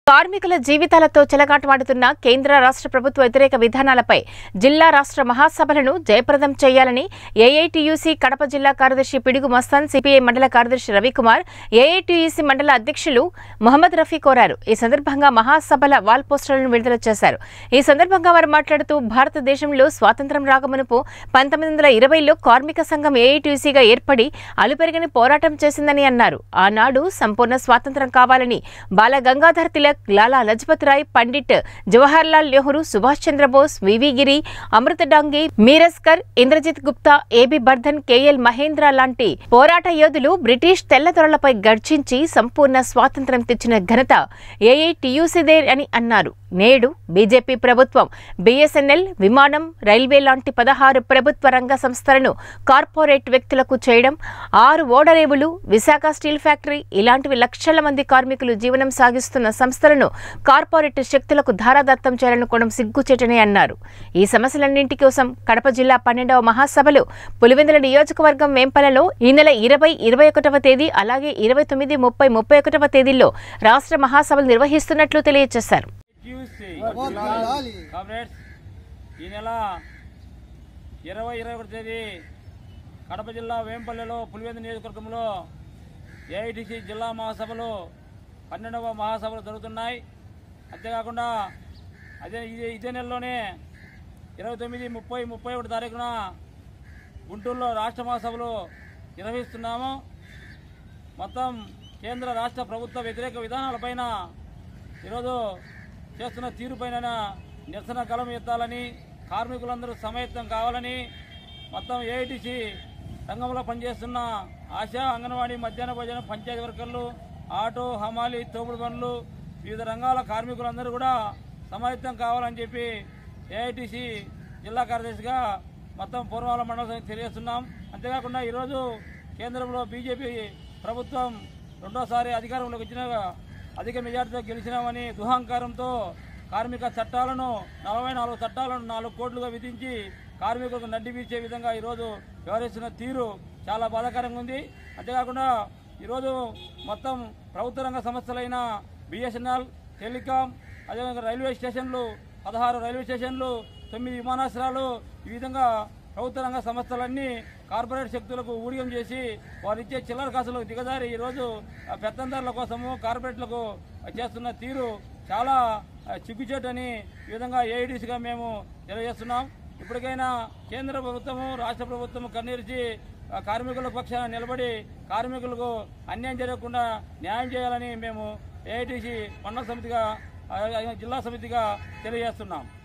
కార్మికుల జీవితాలతో చెలగాటమాడుతున్న కేంద్ర రాష్ట్ర ప్రభుత్వ వ్యతిరేక విధానాలపై జిల్లా రాష్ట్ర మహాసభలను జయప్రదం చేయాలని ఏఐటియుసి కడప జిల్లా కార్యదర్శి పిడుగు మస్తాన్ సిపిఐ మండల కార్యదర్శి రవికుమార్ ఏఐటియుసి మండల అధ్యక్షులు మొహమ్మద్ రఫీ కోరారు ఈ సందర్భంగా మహాసభల వాల్ పోస్టర్లను విడుదల చేశారు ఈ సందర్భంగా వారు మాట్లాడుతూ భారతదేశంలో స్వాతంత్ర్యం రాకమునుపు పంతొమ్మిది వందల ఇరవైలో కార్మిక సంఘం ఏఐటియుసిగా ఏర్పడి అలుపెరగని పోరాటం చేసిందని అన్నారు ఆనాడు సంపూర్ణ స్వాతంత్ర్యం కావాలని Bala Gangadhar Tilak Lala Lajpat Rai Pandit Jawaharlal Nehru Subhash Chandrabose VV Giri Amrita Dange Mirajkar Indrajit Gupta AB Bardhan KL Mahendra లాంటి పోరాట యోధులు బ్రిటిష్ తెల్లదొరలపై గర్జించి సంపూర్ణ స్వాతంత్ర్యం తెచ్చిన ఘనత ఏఐటియుసిదే అని అన్నారు నేడు బీజేపీ ప్రభుత్వం బీఎస్ఎన్ఎల్ విమానం రైల్వే లాంటి పదహారు ప్రభుత్వ రంగ సంస్థలను కార్పొరేట్ వ్యక్తులకు చేయడం ఆరు ఓడరేవులు విశాఖ స్టీల్ ఫ్యాక్టరీ ఇలాంటివి లక్షల మంది కార్మికులు జీవనం సాగిస్తున్న సంస్థలను కార్పొరేట్ శక్తులకు ధారాదత్తం చేయాలనుకోవడం సిగ్గుచేటని అన్నారు ఈ సమస్యలన్నింటి కోసం కడప జిల్లా పన్నెండవ మహాసభలు పులివెందుల నియోజకవర్గం వేంపలలో ఈ నెల ఇరవై ఇరవై ఒకటవ తేదీ అలాగే ఇరవై తొమ్మిది ముప్పై ముప్పై ఒకటవ తేదీల్లో రాష్ట్ర మహాసభలు నిర్వహిస్తున్నట్లు తెలియజేశారు క్యూసీ వర్ధిల్లాలి. కామ్రేడ్స్ ఈ నెల ఇరవై ఇరవై ఒకటి తేదీ కడప జిల్లా వేంపల్లెలో పులివెందు నియోజకవర్గంలో ఏఐటిసి జిల్లా మహాసభలు పన్నెండవ మహాసభలు జరుగుతున్నాయి అంతేకాకుండా అదే ఇదే ఇదే నెలలోనే ఇరవై తొమ్మిది ముప్పై ముప్పై ఒకటి తారీఖున గుంటూరులో రాష్ట్ర మహాసభలు నిర్వహిస్తున్నాము మొత్తం కేంద్ర రాష్ట్ర ప్రభుత్వ వ్యతిరేక విధానాలపైన ఈరోజు చేస్తున్న తీరుపైన నిరసన కలం ఎత్తాలని కార్మికులందరూ సమైతం కావాలని మొత్తం ఏఐటిసి రంగంలో పనిచేస్తున్న ఆశా అంగన్వాడీ మధ్యాహ్న భోజన పంచాయతీ వర్కర్లు ఆటో హమాలి తోపుడు పనులు వివిధ రంగాల కార్మికులందరూ కూడా సమాయత్తం కావాలని చెప్పి ఏఐటిసి జిల్లా కార్యదర్శిగా మొత్తం పూర్వాల మండల సమితి తెలియజేస్తున్నాం అంతేకాకుండా ఈరోజు కేంద్రంలో బీజేపీ ప్రభుత్వం రెండోసారి అధికారంలోకి వచ్చిన అధిక మెజార్టీతో గెలిచినామని దుహంకారంతో కార్మిక చట్టాలను నలభై నాలుగు చట్టాలను నాలుగు కోట్లుగా విధించి కార్మికులకు నడ్డి వీచే విధంగా ఈరోజు వ్యవహరిస్తున్న తీరు చాలా బాధాకరంగా ఉంది అంతేకాకుండా ఈరోజు మొత్తం ప్రభుత్వ రంగ సంస్థలైన బిఎస్ఎన్ఎల్ టెలికాం అదేవిధంగా రైల్వే స్టేషన్లు పదహారు రైల్వే స్టేషన్లు తొమ్మిది విమానాశ్రయాలు ఈ విధంగా ప్రభుత్వ రంగ సంస్థలన్నీ కార్పొరేట్ శక్తులకు ఊడియం చేసి వారిచ్చే చిల్లర కాసులకు దిగజారి ఈరోజు ఆ పెత్తందారుల కోసము కార్పొరేట్లకు చేస్తున్న తీరు చాలా ఆ, చిగ్గుచేటని ఈ విధంగా ఏఐడిసిగా మేము తెలియజేస్తున్నాం ఇప్పటికైనా కేంద్ర ప్రభుత్వము రాష్ట్ర ప్రభుత్వము కన్నీరిచి ఆ, కార్మికుల పక్షాన నిలబడి కార్మికులకు అన్యాయం జరగకుండా న్యాయం చేయాలని మేము ఏఐటిసి మండల సమితిగా ఆ, జిల్లా సమితిగా తెలియజేస్తున్నాం